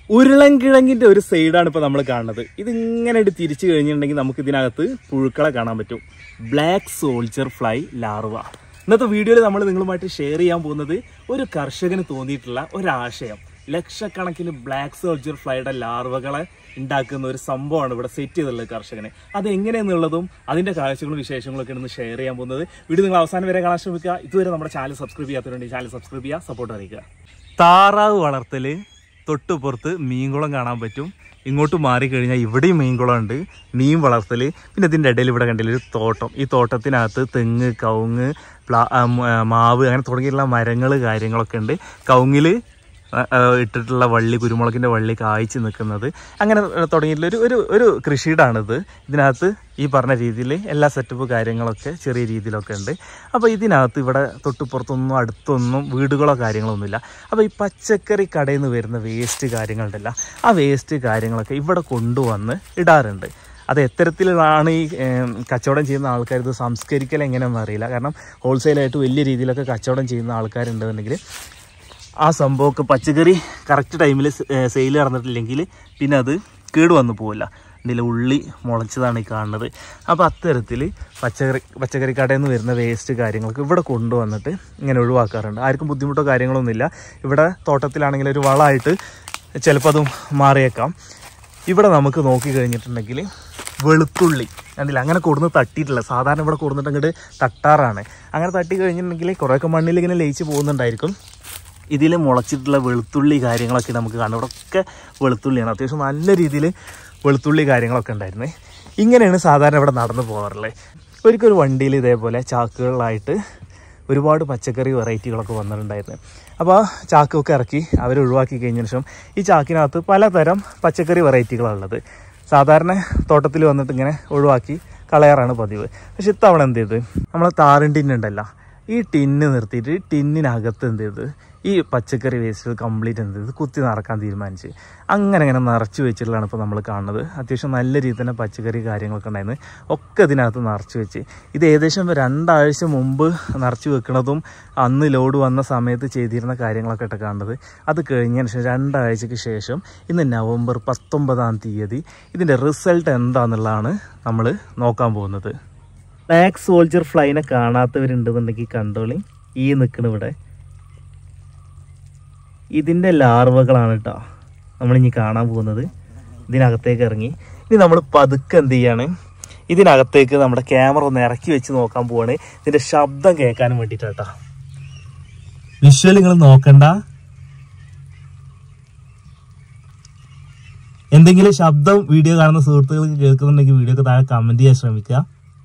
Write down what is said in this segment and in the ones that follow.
ഉരുളൻകിഴങ്ങിന്റെ ഒരു സൈഡാണ് ഇപ്പൊ നമ്മൾ കാണുന്നത് ഇത് ഇങ്ങനെ ഇട്ട് തിരിച്ചു കഴിഞ്ഞിട്ടുണ്ടെങ്കിൽ നമുക്ക് ഇതിനകത്ത് പുഴുക്കളെ കാണാൻ പറ്റും ബ്ലാക്ക് സോൾജർ ഫ്ലൈ ലാർവ ഇന്നത്തെ വീഡിയോയിൽ നമ്മൾ നിങ്ങളുമായിട്ട് ഷെയർ ചെയ്യാൻ പോകുന്നത് ഒരു കർഷകന് തോന്നിയിട്ടുള്ള ഒരാശയം ലക്ഷക്കണക്കിന് ബ്ലാക്ക് സോൾജർ ഫ്ലൈയുടെ ലാർവകളെ ഉണ്ടാക്കുന്ന ഒരു സംഭവമാണ് ഇവിടെ സെറ്റ് ചെയ്തിട്ടുള്ളത് കർഷകന് അത് എങ്ങനെയെന്നുള്ളതും അതിന്റെ കാഴ്ചകളും വിശേഷങ്ങളും ഒക്കെ ഒന്ന് ഷെയർ ചെയ്യാൻ പോകുന്നത് വീഡിയോ നിങ്ങൾ അവസാനം വരെ കാണാൻ ശ്രമിക്കുക ഇതുവരെ നമ്മുടെ ചാനൽ സബ്സ്ക്രൈബ് ചെയ്യാത്തവരുണ്ടെങ്കിൽ ചാനൽ സബ്സ്ക്രൈബ് ചെയ്യുക സപ്പോർട്ട് അറിയിക്കുക താറാവ് വളർത്തല് തൊട്ടുപുറത്ത് മീൻകുളം കാണാൻ പറ്റും ഇങ്ങോട്ട് മാറിക്കഴിഞ്ഞാൽ ഇവിടെയും മീൻകുളം ഉണ്ട് മീൻ വളർത്തൽ പിന്നെ ഇതിൻ്റെ ഇടയിൽ ഇവിടെ കണ്ടില്ല ഒരു തോട്ടം ഈ തോട്ടത്തിനകത്ത് തെങ്ങ് കവുങ്ങ് പ്ലാ ആ, മ- ആ, മാവ് അങ്ങനെ തുടങ്ങിയിട്ടുള്ള മരങ്ങൾ കാര്യങ്ങളൊക്കെ ഉണ്ട് കവുങ്ങിൽ ഇട്ടിട്ടുള്ള വള്ളി കുരുമുളകിൻ്റെ വള്ളി കായ്ച്ച് നിൽക്കുന്നത് അങ്ങനെ തുടങ്ങിയിട്ടുള്ള ഒരു ഒരു ഒരു കൃഷിയിടാണിത് ഇതിനകത്ത് ഈ പറഞ്ഞ രീതിയിൽ എല്ലാ സെറ്റപ്പ് കാര്യങ്ങളൊക്കെ ചെറിയ രീതിയിലൊക്കെ ഉണ്ട് അപ്പോൾ ഇതിനകത്ത് ഇവിടെ തൊട്ടുപുറത്തൊന്നും അടുത്തൊന്നും വീടുകളോ കാര്യങ്ങളോ ഒന്നുമില്ല അപ്പോൾ ഈ പച്ചക്കറി കടയിൽ നിന്ന് വരുന്ന വേസ്റ്റ് കാര്യങ്ങളുണ്ടല്ല ആ വേസ്റ്റ് കാര്യങ്ങളൊക്കെ ഇവിടെ കൊണ്ടുവന്ന് ഇടാറുണ്ട് അത് എത്തരത്തിലാണ് ഈ ഏം, കച്ചവടം ചെയ്യുന്ന ആൾക്കാർ ഇത് സംസ്കരിക്കൽ എങ്ങനെയാണെന്ന് അറിയില്ല കാരണം ഹോൾസെയിലായിട്ട് വലിയ രീതിയിലൊക്കെ കച്ചവടം ചെയ്യുന്ന ആൾക്കാരുണ്ടെന്നുണ്ടെങ്കിൽ ആ സംഭവമൊക്കെ പച്ചക്കറി കറക്റ്റ് ടൈമിൽ സെയിൽ നടന്നിട്ടില്ലെങ്കിൽ പിന്നെ അത് കേട് വന്നു പോവില്ല ഇതിൽ ഉള്ളി മുളച്ചതാണ് ഈ കാണുന്നത് അപ്പോൾ അത്തരത്തിൽ പച്ചക്കറി പച്ചക്കറി കടയിൽ നിന്ന് വരുന്ന വേസ്റ്റ് കാര്യങ്ങളൊക്കെ ഇവിടെ കൊണ്ടുവന്നിട്ട് ഇങ്ങനെ ഒഴിവാക്കാറുണ്ട് ആർക്കും ബുദ്ധിമുട്ടോ കാര്യങ്ങളൊന്നുമില്ല ഇവിടെ തോട്ടത്തിലാണെങ്കിൽ ഒരു വളമായിട്ട് ചിലപ്പോൾ അതും മാറിയേക്കാം ഇവിടെ നമുക്ക് നോക്കി കഴിഞ്ഞിട്ടുണ്ടെങ്കിൽ വെളുത്തുള്ളി കണ്ടില്ല അങ്ങനെ കൊടുന്ന് തട്ടിയിട്ടില്ല സാധാരണ ഇവിടെ കൊടുന്നിട്ട് അങ്ങോട്ട് തട്ടാറാണ് അങ്ങനെ തട്ടി കഴിഞ്ഞിട്ടുണ്ടെങ്കിൽ കുറേയൊക്കെ മണ്ണിൽ ഇങ്ങനെ ലയിച്ച് പോകുന്നുണ്ടായിരിക്കും ഇതിൽ മുളച്ചിട്ടുള്ള വെളുത്തുള്ളി കാര്യങ്ങളൊക്കെ നമുക്ക് കാണാം ഇവിടെയൊക്കെ വെളുത്തുള്ളിയാണ് അത്യാവശ്യം നല്ല രീതിയിൽ വെളുത്തുള്ളി കാര്യങ്ങളൊക്കെ ഉണ്ടായിരുന്നേ ഇങ്ങനെയാണ് സാധാരണ ഇവിടെ നടന്നു പോകാറുള്ളത് ഒരിക്കൽ ഒരു വണ്ടിയിൽ ഇതേപോലെ ചാക്കുകളിലായിട്ട് ഒരുപാട് പച്ചക്കറി വെറൈറ്റികളൊക്കെ വന്നിട്ടുണ്ടായിരുന്നു അപ്പോൾ ആ ചാക്കൊക്കെ ഇറക്കി അവർ ഒഴിവാക്കി കഴിഞ്ഞതിന് ശേഷം ഈ ചാക്കിനകത്ത് പലതരം പച്ചക്കറി വെറൈറ്റികളുള്ളത് സാധാരണ തോട്ടത്തിൽ വന്നിട്ട് ഇങ്ങനെ ഒഴിവാക്കി കളയാറാണ് പതിവ് പക്ഷെ ഇത്തവണ എന്ത് ചെയ്ത് നമ്മളെ താറിൻ ടിന്നുണ്ടല്ലോ ഈ ടിന്ന് നിർത്തിയിട്ട് ഈ ടിന്നിനകത്ത് എന്ത് ചെയ്ത് ഈ പച്ചക്കറി വേസ്റ്റ് കംപ്ലീറ്റ് എന്ത് ചെയ്ത് കുത്തി നിറക്കാൻ തീരുമാനിച്ച് അങ്ങനെ അങ്ങനെ നിറച്ച് വെച്ചിട്ടുള്ളതാണ് ഇപ്പോൾ നമ്മൾ കാണുന്നത് അത്യാവശ്യം നല്ല രീതിയിൽ തന്നെ പച്ചക്കറി കാര്യങ്ങളൊക്കെ ഉണ്ടായിരുന്നു ഒക്കെ ഇതിനകത്ത് നിറച്ച് വെച്ച് ഇത് ഏകദേശം രണ്ടാഴ്ച മുമ്പ് നിറച്ച് വെക്കുന്നതും അന്ന് ലോഡ് വന്ന സമയത്ത് ചെയ്തിരുന്ന കാര്യങ്ങളൊക്കെ ഇട്ട് കാണുന്നത് അത് കഴിഞ്ഞതിന് ശേഷം രണ്ടാഴ്ചയ്ക്ക് ശേഷം ഇന്ന് നവംബർ പത്തൊമ്പതാം തീയതി ഇതിൻ്റെ റിസൾട്ട് എന്താണെന്നുള്ളതാണ് നമ്മൾ നോക്കാൻ പോകുന്നത് ബ്ലാക്ക് സോൾജർ ഫ്ലൈനെ കാണാത്തവരുണ്ടെന്നുണ്ടെങ്കിൽ കണ്ടോളി ഈ നിൽക്കണ ഇവിടെ ഇതിൻ്റെ ലാർവകളാണ് കേട്ടോ നമ്മളിനി കാണാൻ പോകുന്നത് ഇതിനകത്തേക്ക് ഇറങ്ങി ഇനി നമ്മൾ പതുക്കെ എന്ത് ചെയ്യാണ് ഇതിനകത്തേക്ക് നമ്മുടെ ക്യാമറ ഒന്ന് ഇറക്കി വെച്ച് നോക്കാൻ പോവാണ് ഇതിന്റെ ശബ്ദം കേൾക്കാനും വേണ്ടിയിട്ടാ വിഷ്വൽ നിങ്ങൾ നോക്കണ്ട എന്തെങ്കിലും ശബ്ദം വീഡിയോ കാണുന്ന സുഹൃത്തുക്കൾക്ക് കേൾക്കുന്നുണ്ടെങ്കിൽ വീഡിയോക്ക് താഴെ കമന്റ് ചെയ്യാൻ ശ്രമിക്കുക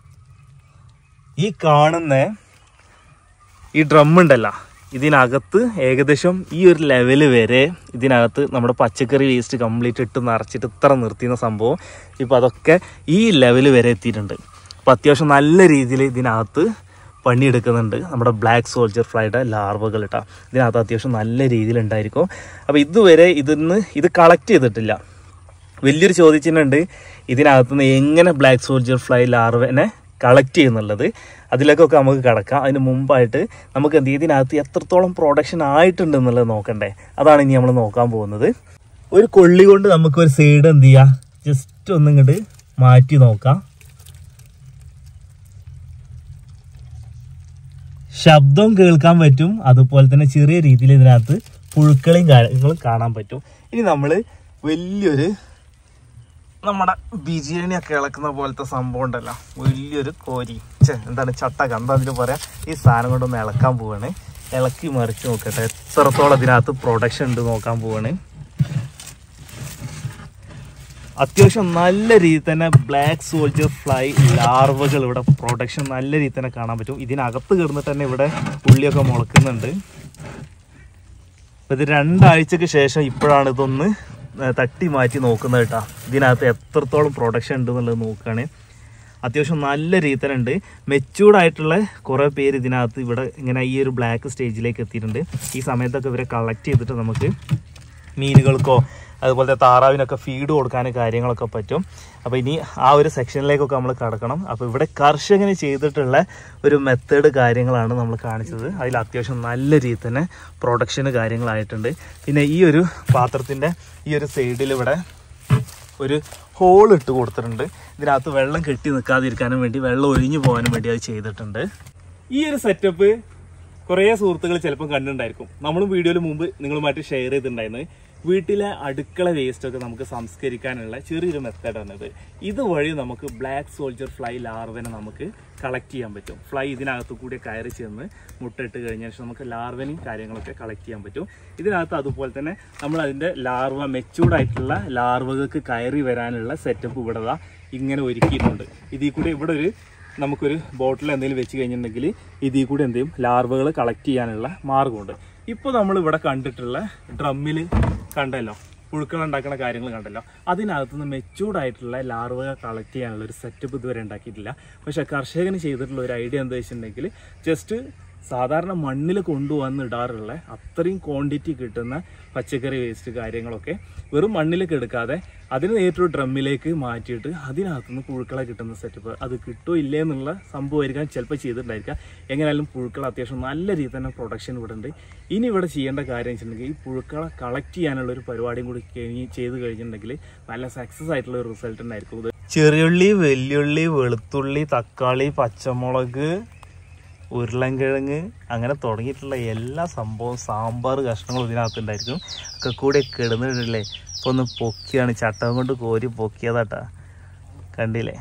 ഈ കാണുന്ന ഈ ഡ്രം ഉണ്ടല്ലോ ഇതിനകത്ത് ഏകദേശം ഈ ഒരു ലെവല് വരെ ഇതിനകത്ത് നമ്മുടെ പച്ചക്കറി വേസ്റ്റ് കംപ്ലീറ്റ് ഇട്ട് നിറച്ചിട്ട് ഇത്ര നിർത്തിയുന്ന സംഭവം ഇപ്പം അതൊക്കെ ഈ ലെവല് വരെ എത്തിയിട്ടുണ്ട് അപ്പം അത്യാവശ്യം നല്ല രീതിയിൽ ഇതിനകത്ത് പണിയെടുക്കുന്നുണ്ട് നമ്മുടെ ബ്ലാക്ക് സോൾജർ ഫ്ലൈയുടെ ലാർവകൾ ഇട്ടാ ഇതിനകത്ത് അത്യാവശ്യം നല്ല രീതിയിൽ ഉണ്ടായിരിക്കും അപ്പോൾ ഇതുവരെ ഇതിന്ന് ഇത് കളക്ട് ചെയ്തിട്ടില്ല വലിയൊരു ചോദ്യചിഹ്നമുണ്ട് ഇതിനകത്തുനിന്ന് എങ്ങനെ ബ്ലാക്ക് സോൾജർ ഫ്ലൈ ലാർവനെ കളക്ട് ചെയ്യുന്നുള്ളത് അതിലേക്കൊക്കെ നമുക്ക് കിടക്കാം അതിന് മുമ്പായിട്ട് നമുക്ക് എന്ത് ചെയ്യും, ഇതിനകത്ത് എത്രത്തോളം പ്രൊഡക്ഷൻ ആയിട്ടുണ്ട് എന്നുള്ളത് നോക്കണ്ടേ അതാണ് ഇനി നമ്മൾ നോക്കാൻ പോകുന്നത് ഒരു കൊള്ളി കൊണ്ട് നമുക്ക് ഒരു സൈഡ് എന്ത് ചെയ്യാം ജസ്റ്റ് ഒന്ന് ഇങ്ങോട്ട് മാറ്റി നോക്കാം ശബ്ദം കേൾക്കാൻ പറ്റും അതുപോലെ തന്നെ ചെറിയ രീതിയിൽ ഇതിനകത്ത് പുഴുക്കളെയും കാര്യങ്ങളും കാണാൻ പറ്റും ഇനി നമ്മൾ വലിയൊരു നമ്മുടെ ബിരിയാണി ഒക്കെ ഇളക്കുന്ന പോലത്തെ സംഭവം ഉണ്ടല്ലോ വലിയൊരു കോരി ഛെ, എന്താണ് ചട്ടക എന്താ അതിന് പറയാ ഈ സാധനം കൊണ്ടൊന്ന് ഇളക്കാൻ പോവാണ് ഇളക്കി മറിച്ച് നോക്കട്ടെ എത്രത്തോളം ഇതിനകത്ത് പ്രൊഡക്ഷൻ ഉണ്ട് നോക്കാൻ പോവാണ് അത്യാവശ്യം നല്ല രീതിയിൽ തന്നെ ബ്ലാക്ക് സോൾജർ ഫ്ലൈ ലാർവകൾ ഇവിടെ പ്രൊഡക്ഷൻ നല്ല രീതിയിൽ തന്നെ കാണാൻ പറ്റും ഇതിനകത്ത് കിടന്നിട്ട് തന്നെ ഇവിടെ ഉള്ളിയൊക്കെ മുളക്കുന്നുണ്ട് അപ്പൊ ഇത് രണ്ടാഴ്ചക്ക് ശേഷം ഇപ്പോഴാണ് ഇതൊന്ന് ഏർ തട്ടി മാറ്റി നോക്കുന്നത് കേട്ടോ ഇതിനകത്ത് എത്രത്തോളം പ്രൊഡക്ഷൻ ഉണ്ട് എന്നുള്ളത് നോക്കുകയാണ് അത്യാവശ്യം നല്ല രീതിയിൽ തന്നെ ഉണ്ട് മെച്ചൂർഡ് ആയിട്ടുള്ള കുറേ പേര് ഇതിനകത്ത് ഇവിടെ ഇങ്ങനെ ഈ ഒരു ബ്ലാക്ക് സ്റ്റേജിലേക്ക് എത്തിയിട്ടുണ്ട് ഈ സമയത്തൊക്കെ ഇവരെ കളക്ട് ചെയ്തിട്ട് നമുക്ക് മീനുകൾക്കോ അതുപോലെ താറാവിനൊക്കെ ഫീഡ് കൊടുക്കാൻ കാര്യങ്ങളൊക്കെ പറ്റും അപ്പോൾ ഇനി ആ ഒരു സെക്ഷനിലേക്കൊക്കെ നമ്മൾ കടക്കണം അപ്പോൾ ഇവിടെ കർഷകന് ചെയ്തിട്ടുള്ള ഒരു മെത്തേഡ് കാര്യങ്ങളാണ് നമ്മൾ കാണിച്ചത് അതിൽ അത്യാവശ്യം നല്ല രീതിയിൽ തന്നെ പ്രൊഡക്ഷന് കാര്യങ്ങളായിട്ടുണ്ട് പിന്നെ ഈ ഒരു പാത്രത്തിൻ്റെ ഈ ഒരു സൈഡിൽ ഇവിടെ ഒരു ഹോൾ ഇട്ട് കൊടുത്തിട്ടുണ്ട് ഇതിനകത്ത് വെള്ളം കെട്ടി നിൽക്കാതിരിക്കാനും വേണ്ടി വെള്ളം ഒഴിഞ്ഞു പോകാനും വേണ്ടി അത് ചെയ്തിട്ടുണ്ട് ഈ ഒരു സെറ്റപ്പ് കുറേ സുഹൃത്തുക്കൾ ചിലപ്പോൾ കണ്ടിട്ടുണ്ടായിരിക്കും നമ്മളും വീഡിയോയിൽ മുമ്പ് നിങ്ങളുമായിട്ട് ഷെയർ ചെയ്തിട്ടുണ്ടായിരുന്നു വീട്ടിലെ അടുക്കള വേസ്റ്റ് ഒക്കെ നമുക്ക് സംസ്കരിക്കാനുള്ള ചെറിയൊരു മെത്തേഡാണ് ഇത് ഇതുവഴി നമുക്ക് ബ്ലാക്ക് സോൾജർ ഫ്ലൈ ലാർവനെ നമുക്ക് കളക്ട് ചെയ്യാൻ പറ്റും ഫ്ലൈ ഇതിനകത്ത് കൂടി കയറി ചെന്ന് മുട്ടയിട്ട് കഴിഞ്ഞ ശേഷം നമുക്ക് ലാർവനും കാര്യങ്ങളൊക്കെ കളക്ട് ചെയ്യാൻ പറ്റും ഇതിനകത്ത് അതുപോലെ തന്നെ നമ്മൾ അതിൻ്റെ ലാർവ മെച്ചൂർഡ് ആയിട്ടുള്ള ലാർവകൾക്ക് കയറി വരാനുള്ള സെറ്റപ്പ് ഇവിടെ ദാ ഇങ്ങനെ ഒരുക്കിയിട്ടുണ്ട് ഇതിൽ കൂടി ഇവിടെ ഒരു നമുക്കൊരു ബോട്ടിൽ എന്തെങ്കിലും വെച്ച് കഴിഞ്ഞിട്ടുണ്ടെങ്കിൽ ഇതിൽ കൂടി എന്ത് ചെയ്യും ലാർവകൾ കളക്ട് ചെയ്യാനുള്ള മാർഗമുണ്ട് ഇപ്പോൾ നമ്മൾ ഇവിടെ കണ്ടിട്ടുള്ള ഡ്രമ്മിൽ കണ്ടല്ലോ പുഴുക്കൾ ഉണ്ടാക്കുന്ന കാര്യങ്ങൾ കണ്ടല്ലോ അതിനകത്തുനിന്ന് മെച്ചൂർഡ് ആയിട്ടുള്ള ലാർവകൾ കളക്ട് ചെയ്യാനുള്ള ഒരു സെറ്റപ്പ് ഇതുവരെ ഉണ്ടാക്കിയിട്ടില്ല പക്ഷേ കർഷകന് ചെയ്തിട്ടുള്ള ഒരു ഐഡിയ എന്താ വെച്ചിട്ടുണ്ടെങ്കിൽ ജസ്റ്റ് സാധാരണ മണ്ണിൽ കൊണ്ടുവന്ന് ഇടാറുള്ള അത്രയും ക്വാണ്ടിറ്റി കിട്ടുന്ന പച്ചക്കറി വേസ്റ്റ് കാര്യങ്ങളൊക്കെ വെറും മണ്ണിലേക്ക് എടുക്കാതെ അതിന് നേരിട്ടൊരു ഡ്രമ്മിലേക്ക് മാറ്റിയിട്ട് അതിനകത്തുനിന്ന് പുഴുക്കളെ കിട്ടുന്ന സെറ്റപ്പ് അത് കിട്ടുമോ ഇല്ലേ എന്നുള്ള സംഭവമായിരിക്കാം ചിലപ്പോൾ ചെയ്തിട്ടുണ്ടായിരിക്കാം എങ്ങനെയായാലും പുഴുക്കൾ അത്യാവശ്യം നല്ല രീതിയിൽ തന്നെ പ്രൊഡക്ഷൻ ഇവിടെ ഉണ്ട് ഇനി ഇവിടെ ചെയ്യേണ്ട കാര്യം വെച്ചിട്ടുണ്ടെങ്കിൽ ഈ പുഴുക്കളെ കളക്ട് ചെയ്യാനുള്ള ഒരു പരിപാടിയും കൂടി കഴിഞ്ഞ് ചെയ്ത് കഴിഞ്ഞിട്ടുണ്ടെങ്കിൽ നല്ല സക്സസ് ആയിട്ടുള്ള ഒരു റിസൾട്ട് ഉണ്ടായിരിക്കും ഇത് ചെറിയുള്ളി വെല്ലുള്ളി വെളുത്തുള്ളി തക്കാളി പച്ചമുളക് ഉരുളൻകിഴങ്ങ് അങ്ങനെ തുടങ്ങിയിട്ടുള്ള എല്ലാ സംഭവവും സാമ്പാർ കഷ്ണങ്ങളും ഇതിനകത്ത് ഉണ്ടായിരിക്കും ഒക്കെ കൂടെ കിടന്നിട്ടില്ലേ ഇപ്പൊ ഒന്ന് പൊക്കിയാണ് ചട്ടകം കൊണ്ട് കോരി പൊക്കിയതാട്ടാ കണ്ടില്ലേ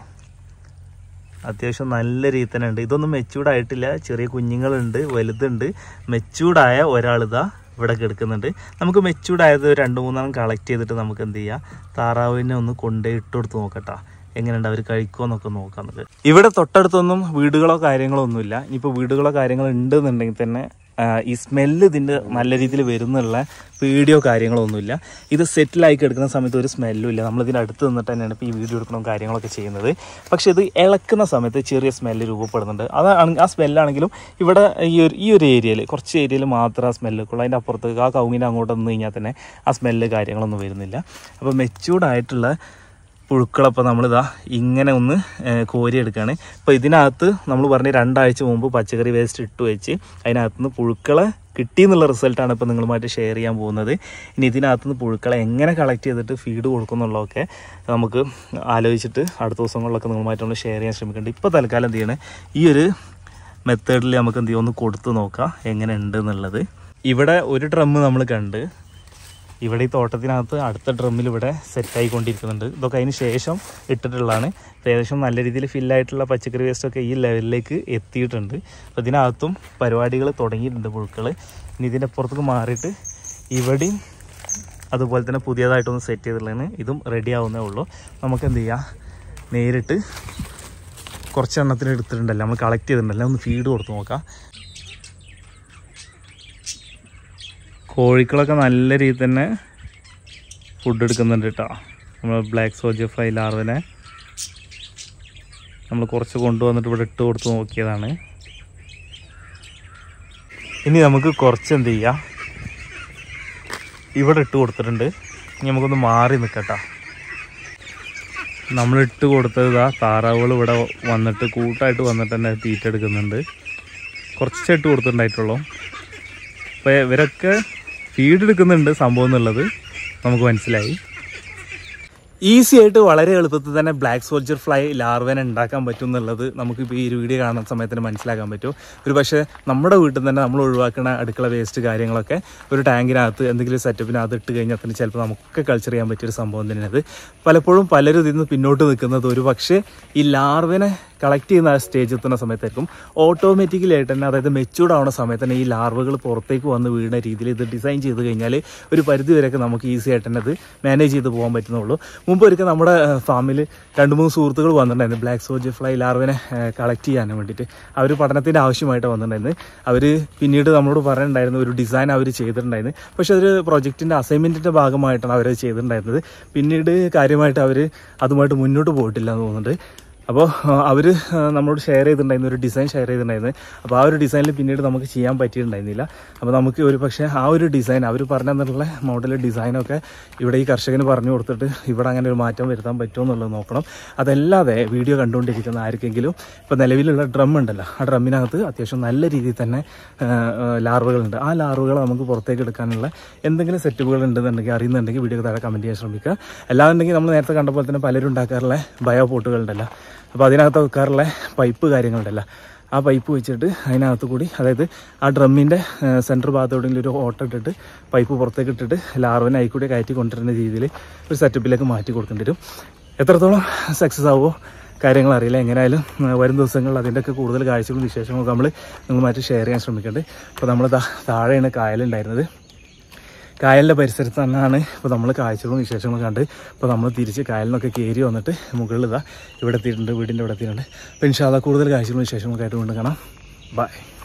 അത്യാവശ്യം നല്ല രീതി തന്നെ ഉണ്ട് ഇതൊന്നും മെച്ചൂർഡ് ആയിട്ടില്ല ചെറിയ കുഞ്ഞുങ്ങളുണ്ട് വലുതുണ്ട് മെച്ചൂർഡായ ഒരാളിതാ ഇവിടെ കിടക്കുന്നുണ്ട് നമുക്ക് മെച്ചൂർഡ് ആയത് ഒരു രണ്ട് മൂന്നെണ്ണം കളക്ട് ചെയ്തിട്ട് നമുക്ക് എന്ത് ചെയ്യാം താറാവിനെ ഒന്ന് കൊണ്ടുപോയി ഇട്ട് കൊടുത്ത് നോക്കട്ടാ എങ്ങനെയുണ്ട് അവർ കഴിക്കുമോ എന്നൊക്കെ നോക്കാം നമുക്ക് ഇവിടെ തൊട്ടടുത്തൊന്നും വീടുകളോ കാര്യങ്ങളോ ഒന്നുമില്ല ഇനിയിപ്പോൾ വീടുകളോ കാര്യങ്ങളോ ഉണ്ടെന്നുണ്ടെങ്കിൽ തന്നെ ആ, ഈ സ്മെല്ല് ഇതിൻ്റെ നല്ല രീതിയിൽ വരുന്നുള്ള വീഡിയോ കാര്യങ്ങളോ ഒന്നുമില്ല ഇത് സെറ്റിലായി കിടക്കുന്ന സമയത്ത് ഒരു സ്മെല്ലും ഇല്ല നമ്മളിതിൻ്റെ അടുത്ത് നിന്നിട്ട് തന്നെയാണ് ഇപ്പോൾ ഈ വീഡിയോ എടുക്കണം കാര്യങ്ങളൊക്കെ ചെയ്യുന്നത് പക്ഷേ ഇത് ഇളക്കുന്ന സമയത്ത് ചെറിയ സ്മെല്ല് രൂപപ്പെടുന്നുണ്ട് അതാണ് ആ സ്മെല്ലാണെങ്കിലും ഇവിടെ ഈ ഒരു ഈ ഒരു ഏരിയയിൽ കുറച്ച് ഏരിയയിൽ മാത്രം ആ സ്മെല്ല് ഉള്ളൂ അതിൻ്റെ അപ്പുറത്ത് ആ കൗങ്ങിൻ്റെ അങ്ങോട്ട് നിന്ന് കഴിഞ്ഞാൽ തന്നെ ആ സ്മെല്ല് കാര്യങ്ങളൊന്നും വരുന്നില്ല അപ്പോൾ മെച്ചൂർഡ് ആയിട്ടുള്ള പുഴുക്കളപ്പോൾ നമ്മളിതാ ഇങ്ങനെ ഒന്ന് ഏഹ്, കോരിയെടുക്കുകയാണ് ഇപ്പോൾ ഇതിനകത്ത് നമ്മൾ പറഞ്ഞ രണ്ടാഴ്ച മുമ്പ് പച്ചക്കറി വേസ്റ്റ് ഇട്ട് വെച്ച് അതിനകത്തുനിന്ന് പുഴുക്കളെ കിട്ടി എന്നുള്ള റിസൾട്ടാണ് ഇപ്പോൾ നിങ്ങളുമായിട്ട് ഷെയർ ചെയ്യാൻ പോകുന്നത് ഇനി ഇതിനകത്തുനിന്ന് പുഴുക്കളെ എങ്ങനെ കളക്ട് ചെയ്തിട്ട് ഫീഡ് കൊടുക്കുന്നുള്ളതൊക്കെ നമുക്ക് ആലോചിച്ചിട്ട് അടുത്ത ദിവസങ്ങളിലൊക്കെ നിങ്ങളുമായിട്ട് നമ്മൾ ഷെയർ ചെയ്യാൻ ശ്രമിക്കുന്നുണ്ട് ഇപ്പോൾ തൽക്കാലം എന്ത് ചെയ്യണേ ഈ ഒരു മെത്തേഡിൽ നമുക്ക് എന്ത് ചെയ്യും ഒന്ന് കൊടുത്ത് നോക്കാം എങ്ങനെ ഉണ്ട് എന്നുള്ളത് ഇവിടെ ഒരു ഡ്രം നമ്മൾ കണ്ട് ഇവിടെ ഈ തോട്ടത്തിനകത്ത് അടുത്ത ഡ്രമ്മിൽ ഇവിടെ സെറ്റ് ആയിക്കൊണ്ടിരിക്കുന്നുണ്ട് ഇതൊക്കെ അതിന് ശേഷം ഇട്ടിട്ടുള്ളതാണ് ഇപ്പൊ ഏകദേശം നല്ല രീതിയിൽ ഫില്ലായിട്ടുള്ള പച്ചക്കറി വേസ്റ്റൊക്കെ ഈ ലെവലിലേക്ക് എത്തിയിട്ടുണ്ട് അപ്പോൾ ഇതിനകത്തും പരിപാടികൾ തുടങ്ങിയിട്ടുണ്ട് പുഴുക്കൾ ഇനി ഇതിൻ്റെ പുറത്തേക്ക് മാറിയിട്ട് ഇവിടെയും അതുപോലെ തന്നെ പുതിയതായിട്ടൊന്ന് സെറ്റ് ചെയ്തിട്ടുള്ളതാണ് ഇതും റെഡി ആവുന്നേ ഉള്ളൂ നമുക്ക് എന്ത് ചെയ്യാം നേരിട്ട് കുറച്ച് എണ്ണത്തിന് എടുത്തിട്ടുണ്ടല്ലോ നമ്മൾ കളക്ട് ചെയ്തിട്ടുണ്ടല്ലോ ഒന്ന് ഫീഡ് കൊടുത്ത് നോക്കാം കോഴികളൊക്കെ നല്ല രീതിയിൽ തന്നെ ഫുഡ് എടുക്കുന്നുണ്ട് കേട്ടോ നമ്മൾ ബ്ലാക്ക് സോജർ ഫ്രൈ ലാർവിനെ നമ്മൾ കുറച്ച് കൊണ്ടുവന്നിട്ട് ഇവിടെ ഇട്ട് കൊടുത്ത് നോക്കിയതാണ് ഇനി നമുക്ക് കുറച്ച് എന്ത് ചെയ്യാം ഇവിടെ ഇട്ട് കൊടുത്തിട്ടുണ്ട് ഇനി നമുക്കൊന്ന് മാറി നിൽക്കട്ടോ നമ്മൾ ഇട്ട് കൊടുത്തത് ഇതാ താറാവുകൾ ഇവിടെ വന്നിട്ട് കൂട്ടായിട്ട് വന്നിട്ട് തന്നെ തീറ്റ എടുക്കുന്നുണ്ട് കുറച്ച് ഇട്ട് കൊടുത്തിട്ടുണ്ടായിട്ടുള്ളൂ അപ്പോൾ ഇവരൊക്കെ ഫീഡ് എടുക്കുന്നുണ്ട് സംഭവം എന്നുള്ളത് നമുക്ക് മനസ്സിലായി ഈസി ആയിട്ട് വളരെ എളുപ്പത്തിൽ തന്നെ ബ്ലാക്ക് സോൾജർ ഫ്ലൈ ലാർവനെ ഉണ്ടാക്കാൻ പറ്റും എന്നുള്ളത് നമുക്ക് ഇപ്പോൾ ഈ ഒരു വീഡിയോ കാണുന്ന സമയത്തിന് മനസ്സിലാക്കാൻ പറ്റും ഒരു പക്ഷേ നമ്മുടെ വീട്ടിൽ തന്നെ നമ്മൾ ഒഴിവാക്കുന്ന അടുക്കള വേസ്റ്റ് കാര്യങ്ങളൊക്കെ ഒരു ടാങ്കിനകത്ത് എന്തെങ്കിലും സെറ്റപ്പിനകത്ത് ഇട്ട് കഴിഞ്ഞാൽ തന്നെ ചിലപ്പോൾ നമുക്ക് കൾച്ചർ ചെയ്യാൻ പറ്റിയൊരു സംഭവം തന്നെയാണ് അത് പലപ്പോഴും പലരും ഇതിൽ നിന്ന് പിന്നോട്ട് നിൽക്കുന്നത് ഒരു പക്ഷേ ഈ ലാർവനെ കളക്ട് ചെയ്യുന്ന ആ സ്റ്റേജ് എത്തുന്ന സമയത്തായിരിക്കും ഓട്ടോമാറ്റിക്കലി ആയിട്ട് തന്നെ അതായത് മെച്ചൂർഡ് ആവുന്ന സമയത്ത് തന്നെ ഈ ലാർവകൾ പുറത്തേക്ക് വന്ന് വീഴുന്ന രീതിയിൽ ഇത് ഡിസൈൻ ചെയ്ത് കഴിഞ്ഞാൽ ഒരു പരിധി വരെയൊക്കെ നമുക്ക് ഈസി ആയിട്ട് തന്നെ അത് മാനേജ് ചെയ്ത് പോകാൻ പറ്റുന്നുള്ളൂ മുമ്പ് ഒരിക്കൽ നമ്മുടെ ഫാമിൽ രണ്ട് മൂന്ന് സുഹൃത്തുക്കൾ വന്നിട്ടുണ്ടായിരുന്നു ബ്ലാക്ക് സോജ് ഫ്ലൈ ലാർവിനെ കളക്ട് ചെയ്യാൻ വേണ്ടിയിട്ട് അവർ പഠനത്തിൻ്റെ ആവശ്യമായിട്ട് വന്നിട്ടുണ്ടായിരുന്നു അവർ പിന്നീട് നമ്മളോട് പറയുന്നുണ്ടായിരുന്നു ഒരു ഡിസൈൻ അവർ ചെയ്തിട്ടുണ്ടായിരുന്നു പക്ഷേ അതൊരു പ്രൊജക്റ്റിൻ്റെ അസൈൻമെൻറ്റിൻ്റെ ഭാഗമായിട്ടാണ് അവർ ചെയ്തിട്ടുണ്ടായിരുന്നത് പിന്നീട് കാര്യമായിട്ട് അവർ അതുമായിട്ട് മുന്നോട്ട് പോയിട്ടില്ല എന്ന് തോന്നുന്നുണ്ട് അപ്പോൾ അവർ നമ്മളോട് ഷെയർ ചെയ്തിട്ടുണ്ടായിരുന്നു ഒരു ഡിസൈൻ ഷെയർ ചെയ്തിട്ടുണ്ടായിരുന്നു അപ്പോൾ ആ ഒരു ഡിസൈനിൽ പിന്നീട് നമുക്ക് ചെയ്യാൻ പറ്റിയിട്ടുണ്ടായിരുന്നില്ല അപ്പോൾ നമുക്ക് ഒരു പക്ഷേ ആ ഒരു ഡിസൈൻ അവർ പറഞ്ഞു തന്നിട്ടുള്ള മോഡൽ ഡിസൈനൊക്കെ ഇവിടെ ഈ കർഷകന് പറഞ്ഞു കൊടുത്തിട്ട് ഇവിടെ അങ്ങനെ ഒരു മാറ്റം വരുത്താൻ പറ്റുമോ എന്നുള്ളത് നോക്കണം അതല്ലാതെ വീഡിയോ കണ്ടുകൊണ്ടിരിക്കുന്ന ആർക്കെങ്കിലും ഇപ്പോൾ നിലവിലുള്ള ഡ്രം ഉണ്ടല്ലോ ആ ഡ്രമ്മിനകത്ത് അത്യാവശ്യം നല്ല രീതിയിൽ തന്നെ ലാർവകളുണ്ട് ആ ലാർവകൾ നമുക്ക് പുറത്തേക്ക് എടുക്കാനുള്ള എന്തെങ്കിലും സെറ്റപ്പുകൾ ഉണ്ടെന്നുണ്ടെങ്കിൽ അറിയുന്നുണ്ടെങ്കിൽ വീഡിയോ താഴെ കമൻറ്റ് ചെയ്യാൻ ശ്രമിക്കുക അല്ലാന്നുണ്ടെങ്കിൽ നമ്മൾ നേരത്തെ കണ്ട പോലെ തന്നെ പലരും ഉണ്ടാക്കാറുള്ള ബയോ പോട്ടുകളുണ്ടല്ലോ അപ്പോൾ അതിനകത്ത് വെക്കാറുള്ള പൈപ്പ് കാര്യങ്ങളുണ്ടല്ലോ ആ പൈപ്പ് വെച്ചിട്ട് അതിനകത്ത് കൂടി അതായത് ആ ഡ്രമ്മിൻ്റെ സെൻറ്റർ ഭാഗത്തോടെങ്കിലും ഒരു ഓട്ട ഇട്ടിട്ട് പൈപ്പ് പുറത്തേക്ക് ഇട്ടിട്ട് ലാർവനെ അതിൽ കൂടി കയറ്റി കൊണ്ടുവരുന്ന രീതിയിൽ ഒരു സെറ്റപ്പിലേക്ക് മാറ്റി കൊടുക്കേണ്ടി വരും എത്രത്തോളം സക്സസ് ആവുമോ കാര്യങ്ങൾ അറിയില്ല എങ്ങനെയായാലും ആ, വരും ദിവസങ്ങളിൽ അതിൻ്റെയൊക്കെ കൂടുതൽ കാഴ്ചകളും വിശേഷങ്ങളൊക്കെ നമ്മൾ നിങ്ങളുമായിട്ട് ഷെയർ ചെയ്യാൻ ശ്രമിക്കുന്നുണ്ട് അപ്പോൾ നമ്മൾ താഴെയാണ് കായലുണ്ടായിരുന്നത് കായലിൻ്റെ പരിസരത്ത് തന്നെയാണ് ഇപ്പോൾ നമ്മൾ കാഴ്ചകളും വിശേഷങ്ങളും കണ്ട് ഇപ്പോൾ നമ്മൾ തിരിച്ച് കായലിനൊക്കെ കയറി വന്നിട്ട് മുകളിൽ ഇതാ ഇവിടെ എത്തിയിട്ടുണ്ട് വീടിൻ്റെ ഇവിടെ എത്തിയിട്ടുണ്ട് അപ്പോൾ ഇൻഷാല്ല കൂടുതൽ കാഴ്ചകളും വിശേഷങ്ങളൊക്കെ ആയിട്ട് വീണ്ടും കാണാം ബൈ